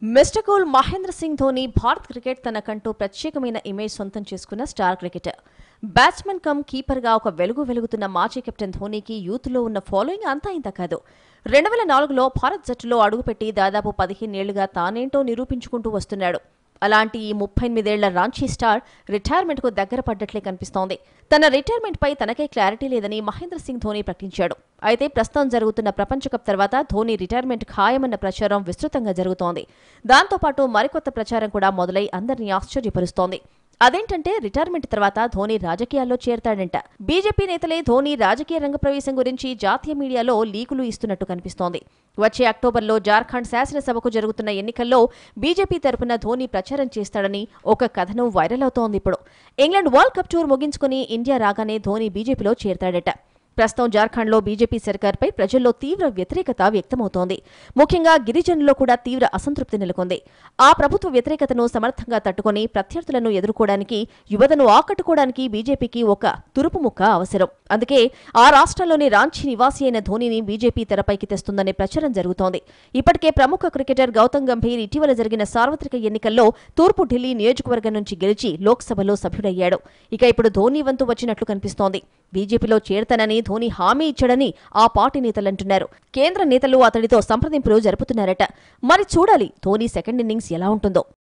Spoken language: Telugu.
mister cool Mahendra Singh Dhoni Bharat cricket తనకంటూ ప్రత్యేకమైన ఇమేజ్ సొంతం చేసుకున్న స్టార్ క్రికెటర్ బ్యాట్స్మెన్ కమ్ కీపర్గా ఒక వెలుగు వెలుగుతున్న మాజీ కెప్టెన్ ధోనీకి యూత్లో ఉన్న ఫాలోయింగ్ అంతా ఇంత కాదు రెండు వేల నాలుగులో భారత్ జట్టులో అడుగుపెట్టి దాదాపు పదిహేనేళ్లుగా తానేంటో నిరూపించుకుంటూ వస్తున్నాడు అలాంటి ఈ ముప్పై ఎనిమిదేళ్ల రాంచీ స్టార్ రిటైర్మెంట్కు దగ్గర పడ్డట్లే కనిపిస్తోంది తన రిటైర్మెంట్పై తనకే క్లారిటీ లేదని మహేంద్ర సింగ్ ధోని ప్రకటించాడు అయితే ప్రస్తుతం జరుగుతున్న ప్రపంచ కప్ తర్వాత ధోని రిటైర్మెంట్ ఖాయమన్న ప్రచారం విస్తృతంగా జరుగుతోంది దాంతోపాటు మరికొత్త ప్రచారం కూడా మొదలై అందరినీ ఆశ్చర్యపరుస్తోంది అదేంటంటే రిటైర్మెంట్ తర్వాత ధోని రాజకీయాల్లో చేరతాడంట బీజేపీ నేతలే ధోని రాజకీయ రంగ ప్రవేశం గురించి జాతీయ మీడియాలో లీకులు ఇస్తున్నట్టు కనిపిస్తోంది వచ్చే అక్టోబర్లో జార్ఖండ్ శాసనసభకు జరుగుతున్న ఎన్నికల్లో బీజేపీ తరపున ధోని ప్రచారం చేస్తాడని ఒక కథనం వైరల్ అవుతోంది ఇప్పుడు ఇంగ్లాండ్ వరల్డ్ కప్ టూర్ ముగించుకుని ఇండియా రాగానే ధోని బీజేపీలో చేరతాడట ప్రస్తుతం జార్ఖండ్లో బీజేపీ సర్కార్పై ప్రజల్లో తీవ్ర వ్యతిరేకత వ్యక్తమవుతోంది ముఖ్యంగా గిరిజనుల్లో కూడా తీవ్ర అసంతృప్తి నెలకొంది ఆ ప్రభుత్వ వ్యతిరేకతను సమర్థంగా తట్టుకొని ప్రత్యర్థులను ఎదుర్కోవడానికి యువతను ఆకట్టుకోవడానికి బీజేపీకి ఒక తురుపు ముక్క అవసరం అందుకే ఆ రాష్ట్రంలోని రాంచీ నివాసి అయిన ధోనిని బీజేపీ తెరపైకి తెస్తుందనే ప్రచారం జరుగుతోంది ఇప్పటికే ప్రముఖ క్రికెటర్ గౌతమ్ గంభీర్ ఇటీవల జరిగిన సార్వత్రిక ఎన్నికల్లో తూర్పు ఢిల్లీ నియోజకవర్గం నుంచి గెలిచి లోక్సభలో సభ్యుడయ్యాడు ఇక ఇప్పుడు ధోని వంతు వచ్చినట్లు కనిపిస్తోంది బీజేపీలో చేరతానని ధోని హామీ ఇచ్చాడని ఆ పార్టీ నేతలంటున్నారు కేంద్ర నేతలు అతడితో సంప్రదింపులు జరుపుతున్నారట మరి చూడాలి ధోని సెకండ్ ఇన్నింగ్స్ ఎలా ఉంటుందో